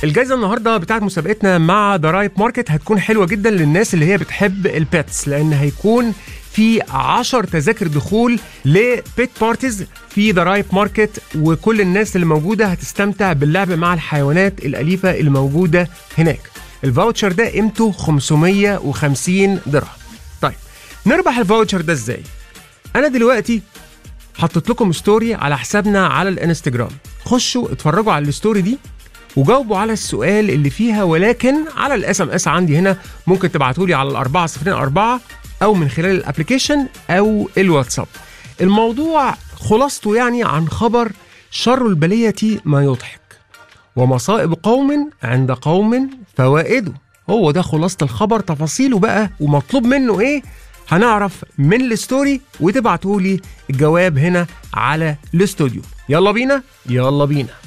الجائزه النهارده بتاعت مسابقتنا مع ضرايب ماركت هتكون حلوه جدا للناس اللي هي بتحب البيتس لان هيكون في 10 تذاكر دخول لبيت بارتيز في ضرايب ماركت وكل الناس اللي موجوده هتستمتع باللعب مع الحيوانات الاليفه اللي موجوده هناك الفاوتشر ده قيمته 550 درهم طيب نربح الفاوتشر ده ازاي انا دلوقتي حطيت لكم ستوري على حسابنا على الانستجرام خشوا اتفرجوا على الستوري دي وجاوبوا على السؤال اللي فيها ولكن على الاس ام اس عندي هنا ممكن تبعتوا لي على الأربعة صفرين أربعة أو من خلال الابلكيشن أو الواتساب الموضوع خلاصته يعني عن خبر شر البلية ما يضحك ومصائب قوم عند قوم فوائده هو ده خلاصة الخبر تفاصيله بقى ومطلوب منه ايه هنعرف من الستوري وتبعتوا لي الجواب هنا على الاستوديو يلا بينا يلا بينا